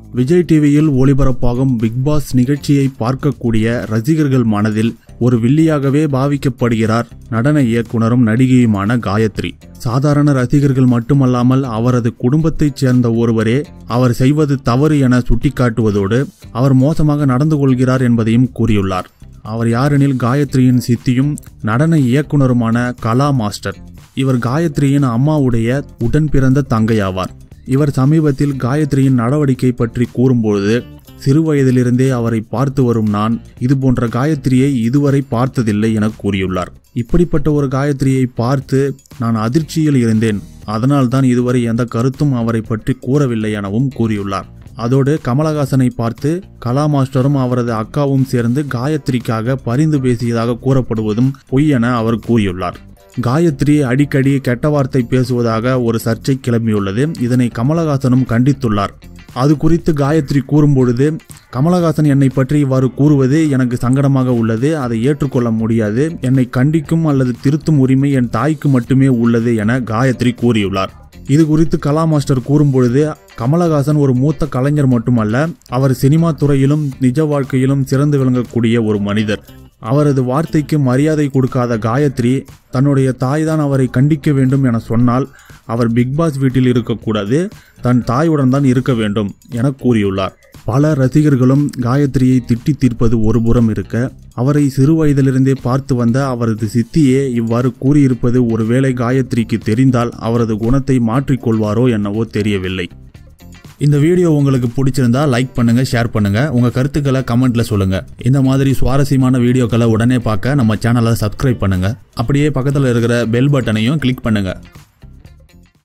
விஜய் டிவியில் ஒளிபரப்பாகும் big pass நிகழ்ச்சியை பார்க்கக்கூடிய ரசிகர்கள் மனதில் ஒரு வில்லியாகவே பாவிக்கப்படுகிறார் நடன இயக்குனரும் நடிகையுமான காயத்ரி சாதாரண ரசிகர்கள் மட்டுமல்லாமல் அவரது குடும்பத்தைச் சேர்ந்த ஒருவரே அவர் செய்வது தவறு என சுட்டிக்காட்டுவதோடு அவர் மோசமாக நடந்து கொள்கிறார் என்பதையும் கூறியுள்ளார் அவர் யாரெனில் காயத்ரியின் சித்தியும் நடன இயக்குனருமான கலா மாஸ்டர் இவர் காயத்ரியின் அம்மாவுடைய உடன் பிறந்த தங்கையாவார் இவர் சமீபத்தில் காயத்ரியின் நடவடிக்கை பற்றி கூறும்பொழுது சிறு வயதிலிருந்தே அவரை பார்த்து வரும் நான் இது போன்ற காயத்ரியை இதுவரை பார்த்ததில்லை என கூறியுள்ளார் இப்படிப்பட்ட ஒரு காயத்ரியை பார்த்து நான் அதிர்ச்சியில் இருந்தேன் அதனால்தான் இதுவரை எந்த கருத்தும் அவரை பற்றி கூறவில்லை எனவும் கூறியுள்ளார் அதோடு கமலஹாசனை பார்த்து கலா மாஸ்டரும் அவரது அக்காவும் சேர்ந்து காயத்ரிக்காக பரிந்து பேசியதாக கூறப்படுவதும் பொய் என அவர் கூறியுள்ளார் காயத்ரி அடிக்கடி கெட்ட வார்த்தை பேசுவதாக ஒரு சர்ச்சை கிளம்பியுள்ளது இதனை கமலஹாசனும் கண்டித்துள்ளார் அது குறித்து காயத்ரி கூறும்பொழுது கமலஹாசன் என்னை பற்றி இவ்வாறு கூறுவது எனக்கு சங்கடமாக உள்ளது அதை ஏற்றுக்கொள்ள முடியாது என்னை கண்டிக்கும் அல்லது திருத்தும் உரிமை என் தாய்க்கு மட்டுமே உள்ளது என காயத்ரி கூறியுள்ளார் இது குறித்து கலா மாஸ்டர் கூறும்பொழுது கமலஹாசன் ஒரு மூத்த கலைஞர் மட்டுமல்ல அவர் சினிமா துறையிலும் நிஜ வாழ்க்கையிலும் சிறந்து விளங்கக்கூடிய ஒரு மனிதர் அவரது வார்த்தைக்கு மரியாதை கொடுக்காத காயத்ரி தன்னுடைய தாய்தான் அவரை கண்டிக்க வேண்டும் என சொன்னால் அவர் பிக்பாஸ் வீட்டில் இருக்கக்கூடாது தன் தாயுடன் தான் இருக்க வேண்டும் என கூறியுள்ளார் பல ரசிகர்களும் காயத்ரியை திட்டி தீர்ப்பது ஒருபுறம் இருக்க அவரை சிறு வயதிலிருந்தே பார்த்து வந்த அவரது சித்தியே இவ்வாறு கூறியிருப்பது ஒருவேளை காயத்ரிக்கு தெரிந்தால் அவரது குணத்தை மாற்றிக்கொள்வாரோ என்னவோ தெரியவில்லை இந்த வீடியோ உங்களுக்கு பிடிச்சிருந்தா லைக் பண்ணுங்க ஷேர் பண்ணுங்க உங்க கருத்துக்களை கமெண்ட்ல சொல்லுங்க இந்த மாதிரி சுவாரஸ்யமான வீடியோக்களை உடனே பார்க்க நம்ம சேனலை சப்ஸ்கிரைப் பண்ணுங்க அப்படியே பக்கத்தில் இருக்கிற பெல் பட்டனையும் கிளிக் பண்ணுங்க